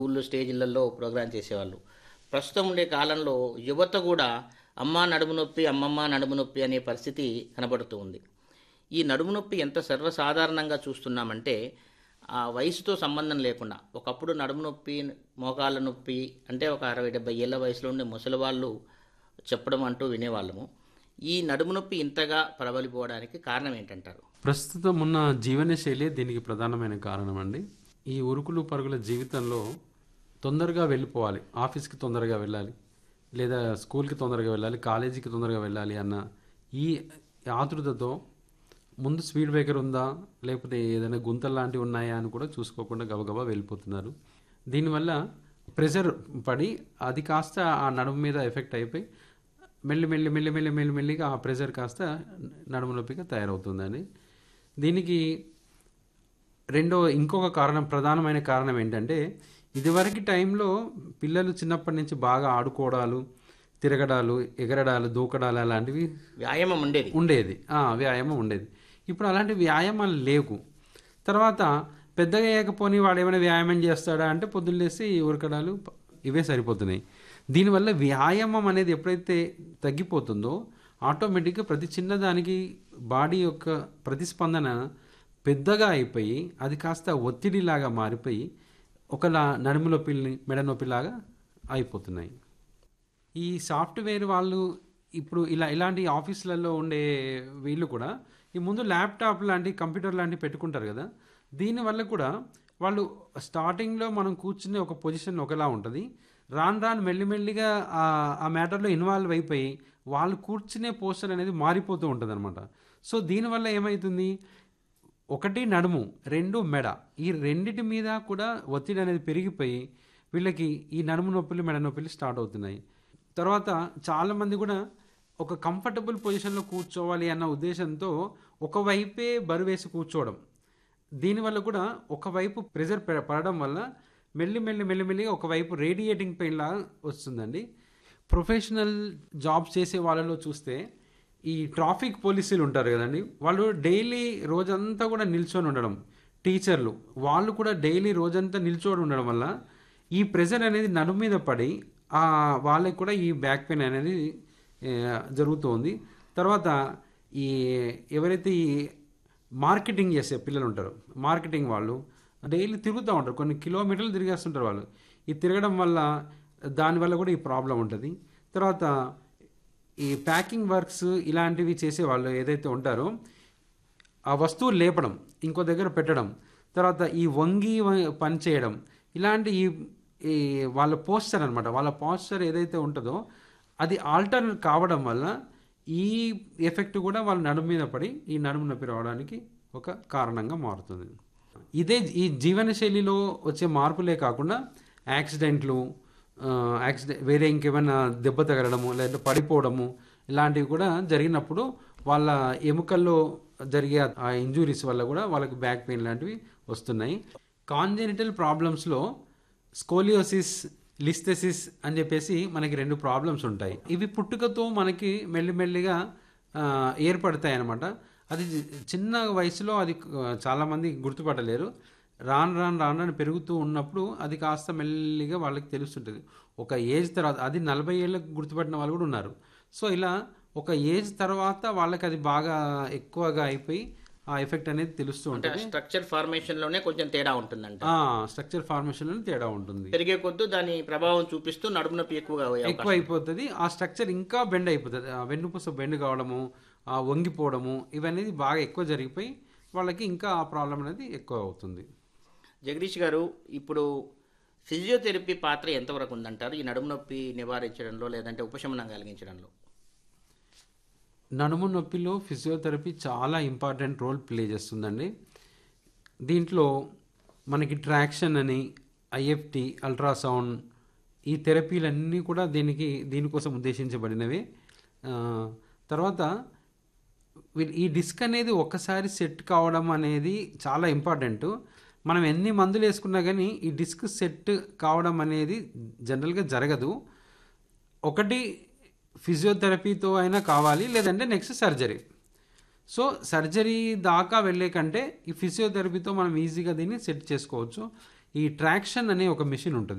స్కూళ్ళు స్టేజ్లలో ప్రోగ్రాం చేసేవాళ్ళు ప్రస్తుతం ఉండే కాలంలో యువత కూడా అమ్మ నడుము నొప్పి అమ్మమ్మ నడుము నొప్పి అనే పరిస్థితి కనబడుతూ ఉంది ఈ నడుము నొప్పి ఎంత సర్వసాధారణంగా చూస్తున్నామంటే ఆ వయసుతో సంబంధం లేకుండా ఒకప్పుడు నడుము నొప్పి మోకాళ్ళ నొప్పి అంటే ఒక అరవై డెబ్బై ఏళ్ళ వయసులో ఉండే ముసలి వాళ్ళు చెప్పడం అంటూ వినేవాళ్ళము ఈ నడుము నొప్పి ఇంతగా ప్రబలిపోవడానికి కారణం ఏంటంటారు ప్రస్తుతం ఉన్న జీవనశైలి దీనికి ప్రధానమైన కారణం అండి ఈ ఉరుకులు పరుగుల జీవితంలో తొందరగా వెళ్ళిపోవాలి ఆఫీస్కి తొందరగా వెళ్ళాలి లేదా స్కూల్కి తొందరగా వెళ్ళాలి కాలేజీకి తొందరగా వెళ్ళాలి అన్న ఈ ఆతృతతో ముందు స్పీడ్ బ్రేకర్ ఉందా లేకపోతే ఏదైనా గుంతలు లాంటివి ఉన్నాయా అని కూడా చూసుకోకుండా గబగబా వెళ్ళిపోతున్నారు దీనివల్ల ప్రెషర్ పడి అది కాస్త ఆ నడుము మీద ఎఫెక్ట్ అయిపోయి మెల్లి మెల్లి మెల్లి మెల్లి మెల్లి మెల్లిగా ఆ ప్రెషర్ కాస్త నడుము నొప్పిగా తయారవుతుందండి దీనికి రెండో ఇంకొక కారణం ప్రధానమైన కారణం ఏంటంటే ఇదివరకు టైంలో పిల్లలు చిన్నప్పటి నుంచి బాగా ఆడుకోవడాలు తిరగడాలు ఎగరడాలు దూకడాలు అలాంటివి వ్యాయామం ఉండేది ఉండేది ఆ, వ్యాయామం ఉండేది ఇప్పుడు అలాంటి వ్యాయామాలు లేవు తర్వాత పెద్దగా అయ్యాకపోని వాడు ఏమైనా వ్యాయామం చేస్తాడా అంటే పొద్దున్నేసి ఉరకడాలు ప- ఇవే సరిపోతున్నాయి దీనివల్ల వ్యాయామం అనేది ఎప్పుడైతే తగ్గిపోతుందో ఆటోమేటిక్గా ప్రతి చిన్నదానికి బాడీ యొక్క ప్రతిస్పందన పెద్దగా అయిపోయి అది కాస్త ఒత్తిడిలాగా మారిపోయి ఒకలా నడుము నొప్పిని మెడ నొప్పిలాగా అయిపోతున్నాయి ఈ సాఫ్ట్వేర్ వాళ్ళు ఇప్పుడు ఇలా ఇలాంటి ఆఫీసులలో ఉండే వీళ్ళు కూడా ఈ ముందు ల్యాప్టాప్ లాంటి కంప్యూటర్ లాంటివి పెట్టుకుంటారు కదా దీనివల్ల కూడా వాళ్ళు స్టార్టింగ్లో మనం కూర్చునే ఒక పొజిషన్ ఒకలా ఉంటుంది రాను రాను మెల్లిమెల్లిగా ఆ ఆ మ్యాటర్లో ఇన్వాల్వ్ అయిపోయి వాళ్ళు కూర్చునే పోస్టర్ అనేది మారిపోతూ ఉంటుంది అనమాట సో దీనివల్ల ఏమవుతుంది ఒకటి నడుము రెండు మెడ ఈ రెండిటి మీద కూడా ఒత్తిడి అనేది పెరిగిపోయి వీళ్ళకి ఈ నడుము నొప్పులు మెడ నొప్పులు స్టార్ట్ అవుతున్నాయి తర్వాత చాలామంది కూడా ఒక కంఫర్టబుల్ పొజిషన్లో కూర్చోవాలి అన్న ఉద్దేశంతో ఒకవైపే బరువేసి కూర్చోవడం దీనివల్ల కూడా ఒకవైపు ప్రెజర్ పె- పడడం వల్ల మెల్లి మెల్లి మెల్లి మెల్లిగా ఒకవైపు రేడియేటింగ్ పెయిన్ లాగా వస్తుందండి ప్రొఫెషనల్ జాబ్స్ చేసే వాళ్ళలో చూస్తే ఈ ట్రాఫిక్ పోలీసులు ఉంటారు కదండి వాళ్ళు డైలీ రోజంతా కూడా నిల్చొని ఉండడం టీచర్లు వాళ్ళు కూడా డైలీ రోజంతా నిల్చొని ఉండడం వల్ల ఈ ప్రెజర్ అనేది నడుము మీద పడి ఆ వాళ్ళకి కూడా ఈ బ్యాక్ పెయిన్ అనేది ఏ, జరుగుతుంది తర్వాత ఈ ఎవరైతే ఈ మార్కెటింగ్ చేసే పిల్లలు ఉంటారు మార్కెటింగ్ వాళ్ళు డైలీ తిరుగుతూ ఉంటారు కొన్ని కిలోమీటర్లు తిరిగేస్తుంటారు వాళ్ళు ఈ తిరగడం వల్ల దానివల్ల కూడా ఈ ప్రాబ్లం ఉంటుంది తర్వాత ఈ ప్యాకింగ్ వర్క్స్ ఇలాంటివి చేసే వాళ్ళు ఏదైతే ఉంటారో ఆ వస్తువు లేపడం ఇంకో దగ్గర పెట్టడం తర్వాత ఈ వంగి వ- పని చేయడం ఇలాంటి ఈ ఈ వాళ్ళ పోస్చర్ అనమాట వాళ్ళ పోస్చర్ ఏదైతే ఉంటుందో అది ఆల్టర్ కావడం వల్ల ఈ ఎఫెక్ట్ కూడా వాళ్ళ నడుము మీద పడి ఈ నడుము నొప్పి రావడానికి ఒక కారణంగా మారుతుంది ఇదే ఈ జీవనశైలిలో వచ్చే మార్పులే కాకుండా యాక్సిడెంట్లు యాక్సిడెంట్ వేరే ఇంకేమైనా దెబ్బ తగలడము లేదంటే పడిపోవడము ఇలాంటివి కూడా జరిగినప్పుడు వాళ్ళ ఎముకల్లో జరిగే ఆ ఇంజురీస్ వల్ల కూడా వాళ్ళకి బ్యాక్ పెయిన్ లాంటివి వస్తున్నాయి కాంజెనిటల్ ప్రాబ్లమ్స్లో స్కోలియోసిస్ లిస్థెసిస్ అని చెప్పేసి మనకి రెండు ప్రాబ్లమ్స్ ఉంటాయి ఇవి పుట్టుకతో మనకి మెల్లిమెల్లిగా ఆ, ఏర్పడతాయి అన్నమాట అది చిన్న వయసులో అది ఆ, చాలామంది గుర్తుపట్టలేరు రాను రాను రాను రాను పెరుగుతూ ఉన్నప్పుడు అది కాస్త మెల్లిగా వాళ్ళకి తెలుస్తుంటుంది ఒక ఏజ్ తర్వాత అది నలభై ఏళ్ళకు గుర్తుపట్టిన వాళ్ళు కూడా ఉన్నారు సో ఇలా ఒక ఏజ్ తర్వాత వాళ్ళకి అది బాగా ఎక్కువగా అయిపోయి ఆ ఎఫెక్ట్ అనేది తెలుస్తూ అంటే ఉంటుంది స్ట్రక్చర్ ఫార్మేషన్ లోనే కొంచెం తేడా ఉంటుందంట స్ట్రక్చర్ ఫార్మేషన్లో తేడా ఉంటుంది పెరిగే కొద్దు దాని ప్రభావం చూపిస్తూ నడుము నొప్పి ఎక్కువగా అయ్యే అవకాశం ఎక్కువ అయిపోతుంది ఆ స్ట్రక్చర్ ఇంకా బెండ్ అయిపోతుంది ఆ వెన్నుపూస బెండ్ కావడము ఆ వంగిపోవడము ఇవన్నీ బాగా ఎక్కువ జరిగిపోయి వాళ్ళకి ఇంకా ఆ ప్రాబ్లం అనేది ఎక్కువ అవుతుంది జగదీష్ గారు ఇప్పుడు ఫిజియోథెరపీ పాత్ర ఎంతవరకు ఉందంటారు ఈ నడుము నొప్పి నివారించడంలో లేదంటే ఉపశమనం కలిగించడంలో నడుము నొప్పిలో ఫిజియోథెరపీ చాలా ఇంపార్టెంట్ రోల్ ప్లే చేస్తుందండి దీంట్లో మనకి ట్రాక్షన్ అని ఐఎఫ్టి అల్ట్రాసౌండ్ ఈ థెరపీలన్నీ కూడా దీనికి దీనికోసం ఉద్దేశించబడినవి ఆ, తర్వాత వీ- ఈ డిస్క్ అనేది ఒక్కసారి సెట్ కావడం అనేది చాలా ఇంపార్టెంట్ మనం ఎన్ని మందులు వేసుకున్నా కానీ ఈ డిస్క్ సెట్ కావడం అనేది జనరల్గా జరగదు ఒకటి ఫిజియోథెరపీతో అయినా కావాలి లేదంటే నెక్స్ట్ సర్జరీ సో సర్జరీ దాకా వెళ్ళే కంటే ఈ ఫిజియోథెరపీతో మనం ఈజీగా దీన్ని సెట్ చేసుకోవచ్చు ఈ ట్రాక్షన్ అనే ఒక మిషన్ ఉంటుంది